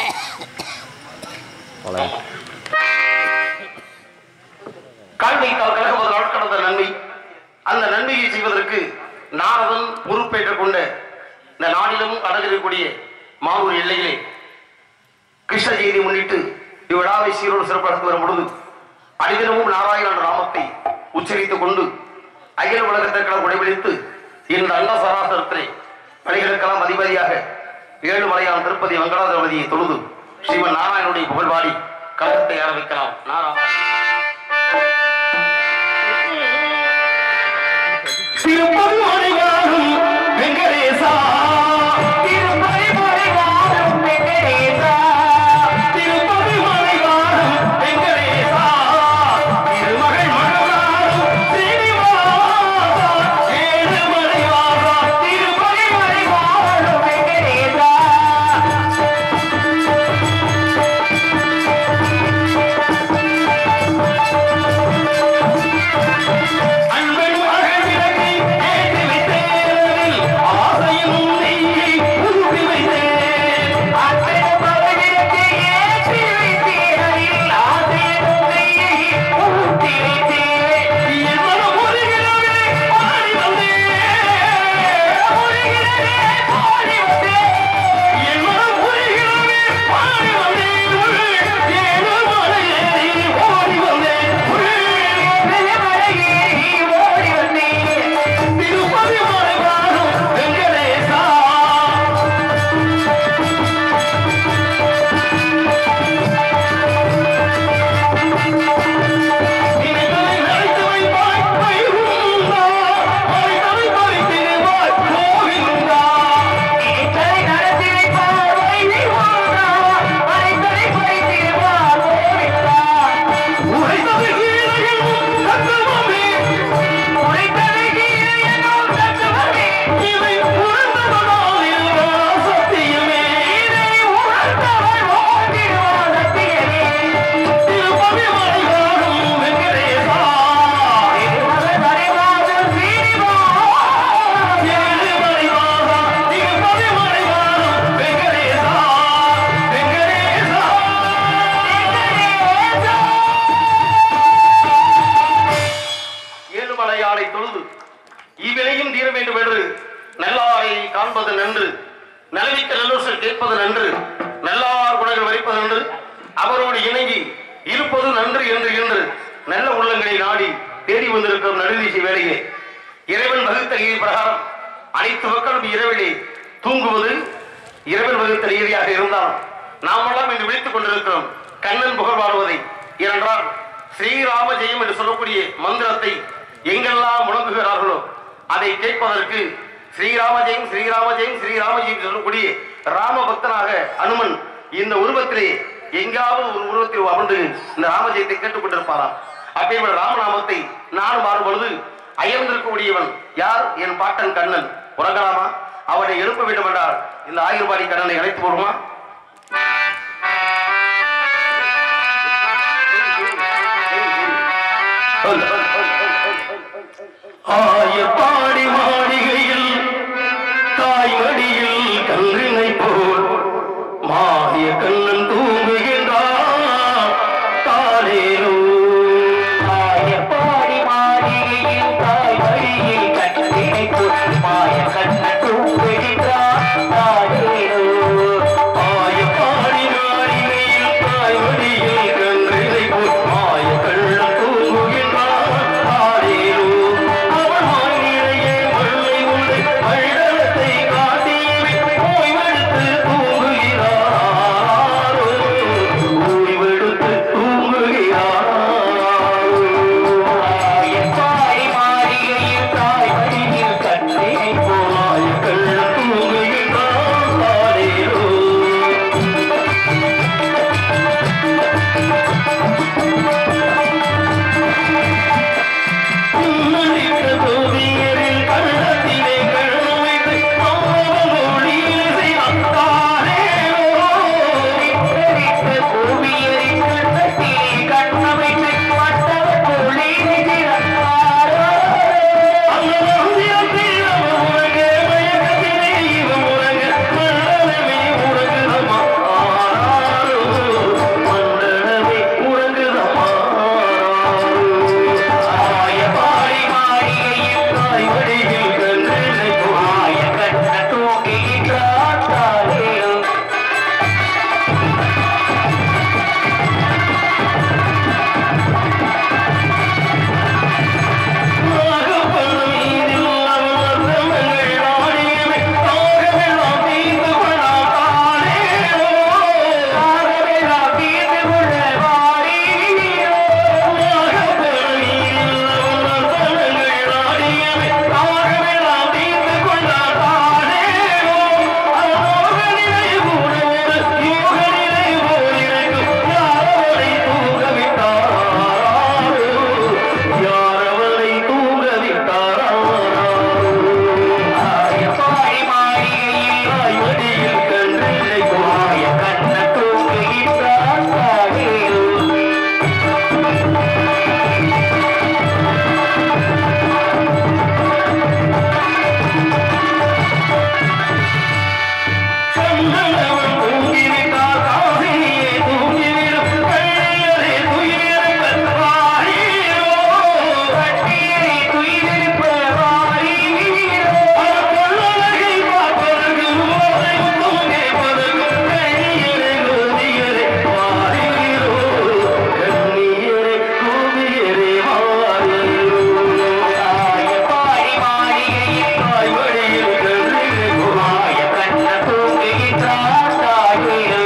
அவ்வளோ காண்பித்தால் கழகமது நாள் கடந்த நன்மை அந்த நன்மையை செய்வதற்கு நாரதன் பொறுப்பேற்றுக் கொண்ட இந்த நாளிலும் அடங்கிருக்கக்கூடிய மாவூர் எல்லையிலே கிருஷ்ண ஜெயந்தி முன்னிட்டு இவ்விழாவை சீரோடு சிறப்படுத்தி வரும் பொழுது அடிதினமும் நாராயணன் நாமத்தை உச்சரித்துக் கொண்டு அகில உலகத்திற்கெல்லாம் உடைபிடித்து இந்த அண்ட சராசரத்திலே பணிகளுக்கெல்லாம் அதிபதியாக ஏழுமலையான் திருப்பதி வெங்கடாதிபதியை தொழுது ஸ்ரீமன் நாராயணனுடைய புகழ்வாடி கழகத்தை ஆரம்பிக்கலாம் நாராயணன் திருப்பதி மலையாளும் வெங்கடேசா திருப்பதி மலையாளும் வெங்கடேசா திருப்பதி மலையாளும் வெங்கடேசா திருமகள் மகளாரும் ஸ்ரீனிவாசா ஏழுமலைவாசா திருப்பதி மலையாளும் வெங்கடேசா அன்பன் மகள் விளக்கை ஏற்றி காண்பது நன்று நிலவிக்க நல்லூசல் கேட்பது நன்று நல்லார் குணங்கள் வரிப்பது நன்று அவரோடு இணங்கி இருப்பது நன்று என்று என்று நல்ல உள்ளங்களை நாடி தேடி வந்திருக்கும் நடுநீசி வேலையே இறைவன் வகுத்த நீதி பிரகாரம் அனைத்து மக்களும் இரவிலே தூங்குவது இறைவன் வகுத்த நீதியாக இருந்தாலும் நாமெல்லாம் இன்று விழித்துக் கொண்டிருக்கிறோம் கண்ணன் புகழ் பாடுவதை ஏனென்றால் ஸ்ரீராம ஜெயம் என்று சொல்லக்கூடிய மந்திரத்தை எங்கெல்லாம் முழங்குகிறார்களோ அதை கேட்பதற்கு ஸ்ரீராம ஜெயம் ஸ்ரீராம ஜெயம் ஸ்ரீராம ஜெயம் சொல்லக்கூடிய ராம பக்தனாக அனுமன் இந்த உருவத்திலே எங்காவது ஒரு உருவத்தில் அமர்ந்து இந்த ராம ஜெயத்தை கேட்டுக் கொண்டிருப்பாராம் அப்பேற்பட்ட ராமநாமத்தை நான் மாறும் பொழுது அயர்ந்திருக்கக்கூடியவன் யார் என் பாட்டன் கண்ணன் உறங்கலாமா அவனை எழுப்ப வேண்டும் என்றால் இந்த ஆயிரபாடி கண்ணனை அழைத்து போடுமா ஆயப்பாடி மாளிகையில் தாய்மடியில் கன்றினை போல் மாய கண்ணன் தூங்குகின்றான் தானேனோ ஆயப்பாடி மாளிகையில் தாய் வழியில் கண்ணினை போல் மாய கண்ணன் தூங்குகின்றான் தானேனோ. ஆயப்பாடி மாளிகையில் தாய்மடியில் கன்றினை போல் மாய கண்ணன் தூங்குகின்றான் தானேனோ அவள் மாநிலையே வெள்ளை உண்டு மண்டலத்தை காட்டியவை ஓய்வெடுத்து தூங்குகிறாரோ ஓய்வெடுத்து தூங்குகிறாரோ ஆயப்பாடி மாளிகையில் தாய் வழியில் கண்ணினை போல் மாய கண்ணன் தூங்குகின்றான் தானேனோ உன்னடித்த கோவியரில் கள்ளத்திலே கழுவைத்து மாவன் ஒளியில் செய்தானே வித்தரித்த கோவியரின் கண்ணத்தில் கண்ணமைத்து மற்றவர் பொழி நிதிரத்தாரோ. ஆயப்பாடி மாளிகையில் தாய் வழியில் கண்ணினை போல் மாய கண்ணன் தூங்குகின்றான் தானேனோ. ஆகவேலாம் தீர்ந்து கொள்ள வாரீரோ. ஆகவேலாம் தீர்ந்து கொள்ள தானேனோ. அதோக நிலை கூட ஒரு யோக நிலை போல் இருக்கும். யாரோரை தூங்கவிட்டாரோ. யாரவரை தூங்கவிட்டாரோ ஆயப்பாடி மாளிகையில் தாய்மடியில் கன்றினை மாய கண்ணன் தூங்குகின்றான் தானேனோ. கண்ணனவன் தூங்கிவிட்டால் காசினியே தூங்கிவிடும் கண்ணியரே துயிலிருப்ப வாரீரோ கண்ணீரை துயிலெழுப்ப வாரீரோ. அவர் கொள்ளழகை பார்ப்பதற்கு உருவத்தையும் தூங்கிப்பதற்கும் கண்ணியரே கோதியரே வாரீரோ கண்ணியரே கோதியரே வாரீரோ ஆயப்பாடி மாளிகையில் தாய்மடியில் கன்றினை மாய கண்ணன் தூங்குகின்றான் தானேனோ.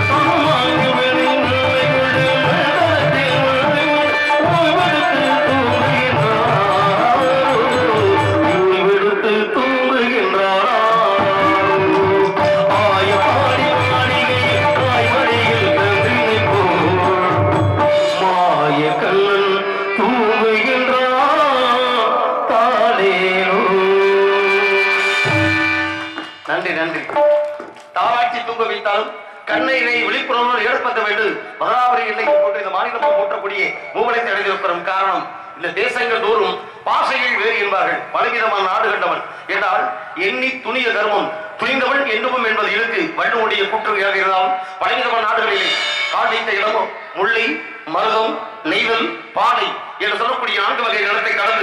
நன்றி நன்றி தாராட்சி தூங்க வைத்தாலும் கண்ணையினை விழிப்புணர்வு ஏற்படுத்த வேண்டும் மதுராபுரி எல்லைக்கு போட்டு இந்த மாநிலமாக போற்றக்கூடிய மூவனை அடைந்திருக்கிறோம் காரணம் இந்த தேசங்கள் தோறும் பாசையில் வேறு என்பார்கள் பலவிதமான நாடு கண்டவன் என்றால் எண்ணி துணிய கர்மம் துணிந்தவன் என்னும் என்பது இழுக்கு வள்ளுவனுடைய கூற்றுகையாக இருந்தாலும் பலவிதமான நாடுகளிலே காண்டித்த இடமும் முல்லை மருதம் நெய்தல் பானை என்று சொல்லக்கூடிய நான்கு வகை நிலத்தை கடந்து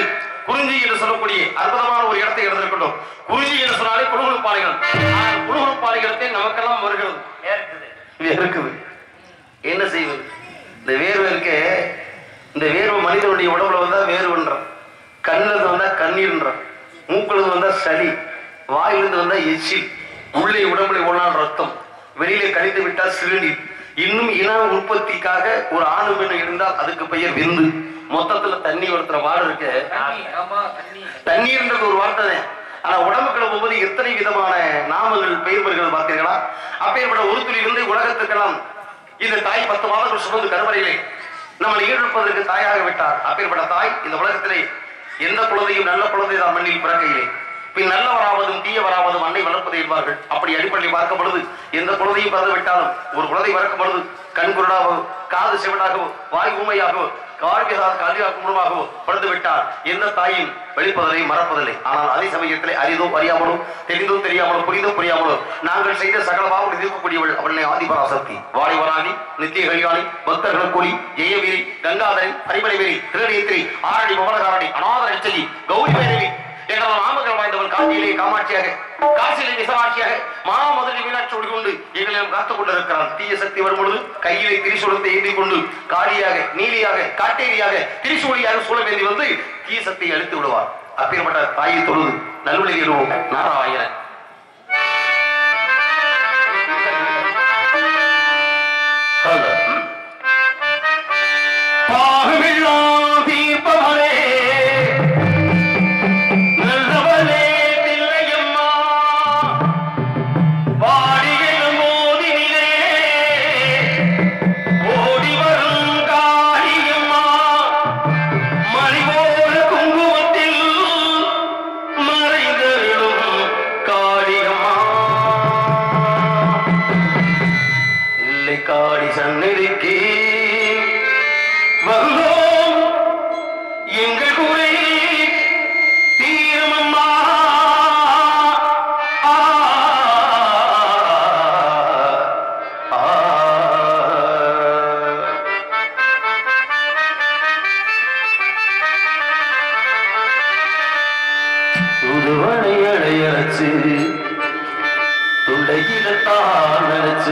குறிஞ்சி என்று சொல்லக்கூடிய அற்புதமான ஒரு இடத்தை எடுத்திருக்கட்டும் குறிஞ்சி என்று சொன்னாலே குழுகுழு பாலைகள் ஆனால் குழுகுழு பாலைகளத்தை நமக்கெல்லாம் வருகிறது இது இருக்குது என்ன செய்வது இந்த வேர்வை இருக்கே இந்த வேர்வை மனிதனுடைய உடம்புல வந்தா வேர்வுன்றான் கண்ணிலிருந்து வந்தா கண்ணீர்ன்றான் மூக்கிலிருந்து வந்தா சளி வாயிலிருந்து வந்தா எச்சில் உள்ளே உடம்புல ஒன்றால் ரத்தம் வெளியிலே கழித்து விட்டால் சிறுநீர் இன்னும் இன உற்பத்திக்காக ஒரு ஆணு பெண் இருந்தால் அதுக்கு பெயர் விந்து மொத்தத்துல தண்ணி ஒருத்தர வாடு இருக்கு தண்ணீர்ன்றது ஒரு வார்த்தை தான் ஆனா உடம்புக்குள்ள போகும்போது எத்தனை விதமான நாமங்கள் பெயர் வருகிறது பார்த்தீர்களா அப்பேற்பட்ட ஒரு துளியிலிருந்து உலகத்துக்கெல்லாம் இந்த தாய் பத்து மாதங்கள் சுமந்து கருவறையிலே நம்மளை ஈடுபதற்கு தாயாக விட்டார் அப்பேற்பட்ட தாய் இந்த உலகத்திலே எந்த குழந்தையும் நல்ல குழந்தை தான் மண்ணில் பிறக்கையிலே பின் நல்லவராவதும் தீயவராவதும் அன்னை வளர்ப்பதை என்பார்கள் அப்படி அடிப்படையில் பார்க்கும் பொழுது எந்த குழந்தையும் பிறந்து விட்டாலும் ஒரு குழந்தை பிறக்கும் பொழுது கண் குருடாகவோ காது செவனாகவோ வாய் ஊமையாகவோ கால்விகாத கல்வியாக்கும் மூலமாகவோ பிறந்து விட்டால் எந்த தாயும் வெளிப்பதில்லை மறப்பதில்லை ஆனால் அதே சமயத்திலே அறிதோ அறியாமலோ தெரிந்தோ தெரியாமலோ புரிந்தோ புரியாமலோ நாங்கள் செய்த சகலமாக இருக்கக்கூடியவள் அவளை ஆதிபராசக்தி வாலிவராணி நித்திய கல்யாணி பக்தர்களுக்குடி ஜெயவீரி கங்காதரி ஹரிமலைவேரி திருநேத்திரி ஆரணி பவனகாரணி அநாத ரட்சகி கௌரி பேரவி என்ற நாமங்கள் வாய்ந்தவள் காஞ்சியிலே காமாட்சியாக காசியிலே விசவாட்சியாக மாமதுரை மீனாட்சி கொண்டு எங்களிடம் காத்துக் கொண்டிருக்கிறான் தீய சக்தி வரும் பொழுது கையிலே திரிசூலத்தை ஏந்தி கொண்டு காளியாக நீலியாக காட்டேரியாக திரிசூலியாக சூழமேந்தி வந்து தீய சக்தியை அழித்து விடுவார் அப்பேற்பட்ட தாயை தொழுது நல்வழியிடுவோம் நாராயணன் பாகுமில்லா தீபமலே நல்லவளே தில்லையம்மா வாடியலும் மோதினிலே ஓடி வரும் காளியம்மா மணிபோல குங்குமத்தில் மறைந்தருளும் காளியம்மா இல்லை காளி சந்நிதிக்கு வந்தோம் எங்கள் குறை தீரமம்மா ஆ, ஆ, ஆ. துதுவனை அடையரைச்சு துண்டையிடத்தான் நினைச்சு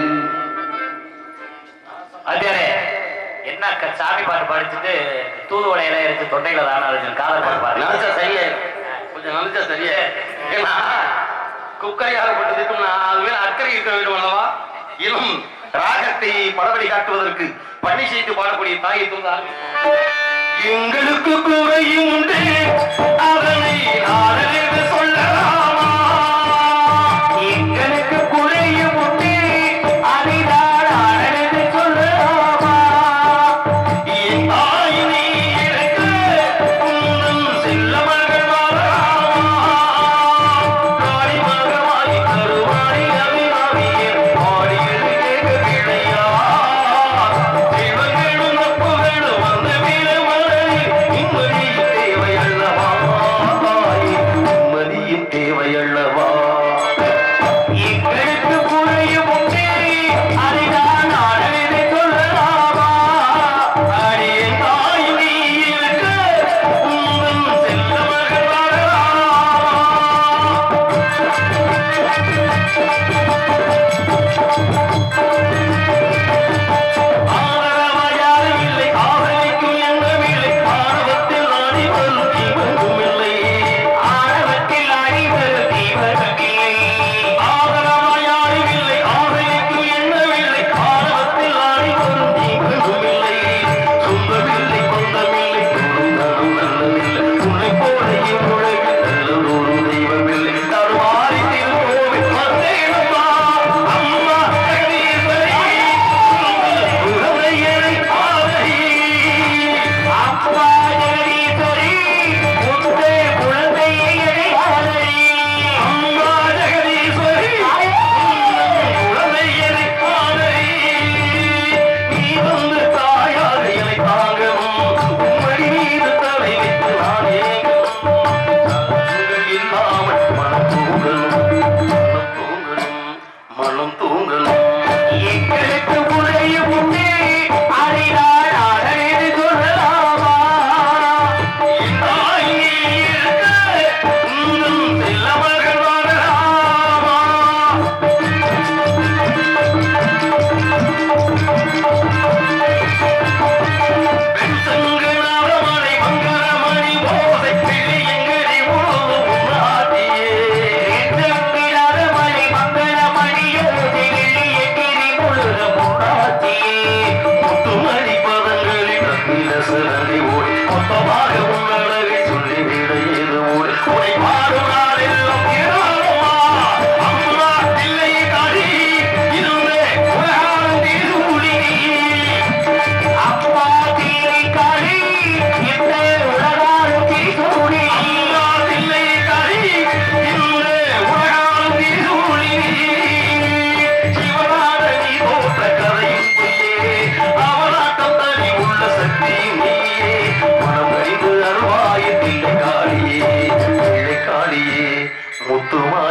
அதே என்ன க- சாமி பாட்டு படிச்சுட்டு தூதுவளை இலைய இருக்கு தொண்டையில தானே அரைச்சு காதல் பாட்டு பாடு நினைச்சா சரியா கொஞ்சம் நினைச்சா சரியா ஏன்னா குக்கரையாக பட்டதுக்கும் நான் அது மேல அக்கறை இருக்க வேண்டும் அல்லவா இளம் ராகத்தை படவழி காட்டுவதற்கு பணி செய்து பாடக்கூடிய தாயை தந்து ஆரம்பிப்போம் எங்களுக்கு குறையும் உண்டு அதனை நாடென்று சொல்லலாமா எங்களுக்கு குறையும் உண்டு அதை நாடென்று சொல்லலாமா என் தாய் நீ எனக்கு உந்தன் செல்ல மகள் வாழலாமா காளி மகமாய் கருவாடி அபிராமியே ஆடியது கேட்கவில்லையா சிவங்களும் நட்புகளும் வந்து வீரமலை நிம்மதியும் தேவை அல்லவா நிம்மதியும் தேவை அல்லவா எங்களுக்கு புரியும் உண்டே அதுதான் ஆடலிலே சொல்லலாமா அடிய தாய் நீ இருக்க உந்தன் செல்ல மகள் வாழலாமா ஆதரவாயாரும் இல்லை காதலிக்கும் எண்ணமில்லை ஆணவத்தில் அடிவரும் தீவரும் இல்லை ஆணவத்தில் அடிவரும் தீவரும் இல்லை ஆதரவாயாரும் இல்லை காதலிக்கும் எண்ணமில்லை ஆணவத்தில் அடிவரும் தீவரும் இல்லை சொந்தமில்லை கொண்டமில்லை கொடுங்கனும் நல்லதில்லை உன்னை போல இவ்வுலகில் நல்லதொரு தெய்வமில்லை தருவாரி திருக்கோவில் வந்தேனம்மா அம்மா கணீஸ்வரி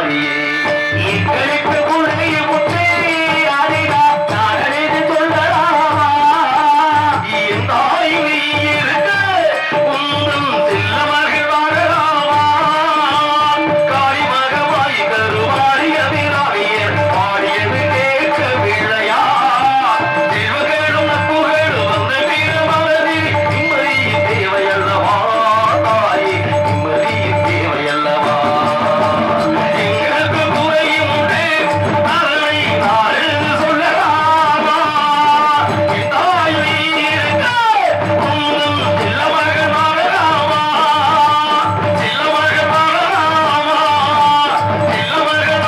மாறியே எங்களுக்கு குழந்தைய முட்டை அதிகா நாடனே சொல்லலாமா என் தாய் நீ இருக்க உந்தன் செல்ல மகள் வாழலாமா காளி மகமாய் கருமாறிய விராயர் பாடியது கேட்கவில்லையா செல்வகளும் புகழும் வந்த திருமணத்தில் நிம்மதியின் தேவையல்லவா தாயே நிம்மதியின் தேவையல்லவா எங்களுக்கு குறையும் உண்டு அதனை நாடு சொல்லலாமா என் தாய் நீ இருக்க உந்தன் செல்ல மகள் வாழலாமா செல்ல மகள் வாழலாமா செல்ல மகள்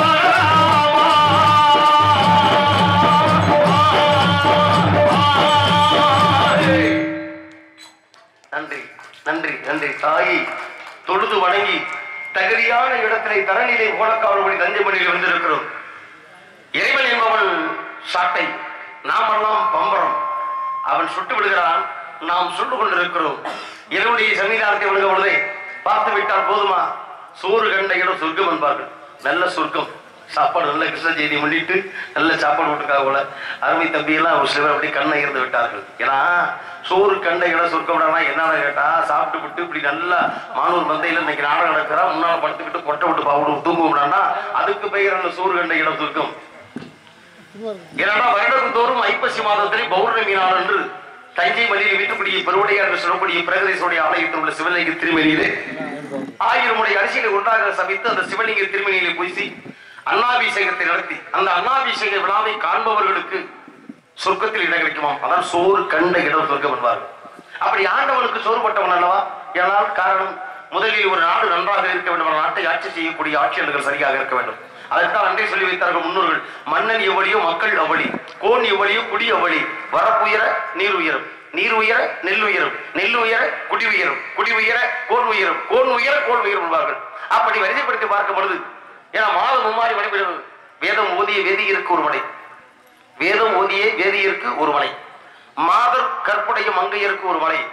வாழலாமா நன்றி நன்றி நன்றி தாயை தொழுது வணங்கி தகுதியான இடத்திலே தரநிலை ஓடக்காவல்படி தஞ்சமணியில் வந்திருக்கிறோம் இறைவன் என்பவன் சாட்டை நாமெல்லாம் பம்பரம் அவன் சுட்டு விடுகிறான் நாம் சுட்டு கொண்டிருக்கிறோம் இறைவனுடைய சன்னிதானத்தை விழுக பொழுதே பார்த்து விட்டால் போதுமா சோறு கண்ட இடம் சொர்க்கம் என்பார்கள் நல்ல சொர்க்கம் சாப்பாடு நல்ல கிருஷ்ண செய்தி முன்னிட்டு நல்ல சாப்பாடு விட்டுருக்காங்க போல அருமை தம்பி எல்லாம் ஒரு சிலர் அப்படி கண்ணை இருந்து விட்டார்கள் ஏன்னா சோறு கண்ட இடம் சொர்க்கம் என்னன்னு கேட்டா சாப்பிட்டு விட்டு இப்படி நல்லா மானூர் மந்தையில இன்னைக்கு நாடகம் நடக்கிறா முன்னால படுத்துக்கிட்டு கொட்டை விட்டு பாவிட்டு தூங்க விடான்னா அதுக்கு பெயர் அந்த சோறு கண்ட இடம் சொர்க்கம் ஏன்னா வருடம் தோறும் ஐப்பசி மாதத்திலே பௌர்ணமி நாள் என்று தஞ்சை மலையில் வீட்டுப்படியை பெருவுடையார் என்று சொல்லக்கூடிய பிரகதீசனுடைய ஆலயத்தில் உள்ள சிவலிங்க திருமணியிலே ஆயிரம் முறை அரிசியில ஒன்றாக சமைத்து அந்த சிவலிங்க திருமணியிலே பூசி அன்னாபிஷேகத்தை நடத்தி அந்த அன்னாபிஷேக விழாவை காண்பவர்களுக்கு சொர்க்கத்தில் இடம் கிடைக்குமாம் அதான் சோறு கண்ட இடம் சொர்க்கம் என்பார்கள் அப்படி ஆண்டவனுக்கு சோறுபட்டவன் அல்லவா ஏனால் காரணம் முதலில் ஒரு நாடு நன்றாக இருக்க வேண்டும் அந்த நாட்டை ஆட்சி செய்யக்கூடிய ஆட்சியாளர்கள் சரியாக இருக்க வேண்டும் அதற்காக அன்றே சொல்லி வைத்தார்கள் முன்னோர்கள் மன்னன் எவ்வளியோ மக்கள் அவளி கோன் எவ்வளியோ குடி அவளி வரப்புயர நீர் உயரும் நீர் உயர நெல் உயரும் நெல் உயர குடி உயரும் குடி உயர கோன் உயரும் கோன் உயர கோல் உயரும் என்பார்கள் அப்படி வரிசைப்படுத்தி பார்க்கும் பொழுது ஏன்னா மாதம் மும்மாறி மணிபிடுவது வேதம் ஓதிய வேதியருக்கு ஒரு மனை வேதம் ஓதிய வேதியருக்கு ஒரு மலை மாதர் கற்புடைய மங்கையருக்கு ஒரு மலை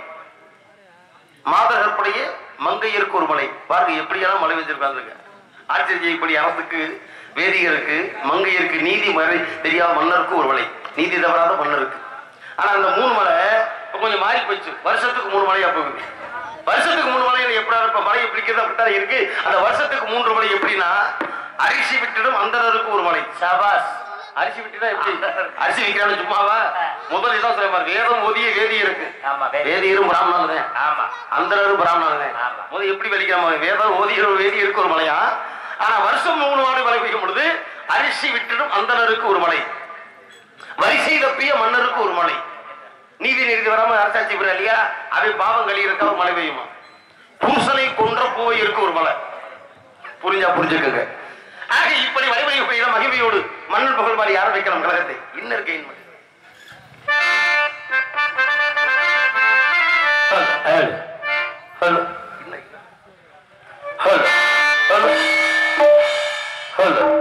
மாதர் கற்புடைய மங்கையருக்கு ஒரு மலை பாருங்க எப்படியெல்லாம் மலை வச்சிருக்காங்க ஆட்சியர் செய்யக்கூடிய அரசுக்கு வேதியருக்கு மங்கையருக்கு நீதி மறை தெரியாத மன்னருக்கு ஒரு மலை நீதி தவறாத மன்னருக்கு ஆனா அந்த மூணு மலை இப்ப கொஞ்சம் மாறி போச்சு வருஷத்துக்கு மூணு மலையா போகுது வருஷத்துக்கு மூணு மலை எப்படி இப்ப மலை பிடிக்கிறது அப்படித்தான் இருக்கு அந்த வருஷத்துக்கு மூன்று மலை எப்படின்னா அரிசி விட்டுடும் அந்தனருக்கு ஒரு மலை சாபாஸ் அரிசி விட்டுட்டா எப்படி அரிசி விற்கிறான்னு சும்மாவா முதல் இதான் சொல்ல பாரு வேதம் ஓதிய வேதியருக்கு ஆமா, வேதி- வேதியரும் பிராமணன் ஆமா அந்தனரும் பிராமணன் ஆமா. முதல் எப்படி வலிக்காம வேதம் ஓதிய வேதியருக்கு ஒரு மலையா ஆனா வருஷம் மூணு மாடு மலை வைக்கும் பொழுது அரிசி விட்டுடும் அந்தனருக்கு ஒரு மலை வரிசை தப்பிய மன்னருக்கு ஒரு மலை நீதி நிறுத்தி வராம அரசாட்சி பெற இல்லையா அவை பாவம் கழியிருக்க ஒரு மழை பெய்யுமா புருஷனை கொன்ற போய் இருக்கு ஒரு மலை புரிஞ்சா புரிஞ்சுக்கங்க ஆக இப்படி வழிபடி பெய்த மகிமையோடு மன்னன் புகழ் மாதிரி யாரும் வைக்கலாம் கழகத்தை இன்னும் இருக்க இன்னும் ஹலோ ஹலோ ஹலோ ஹலோ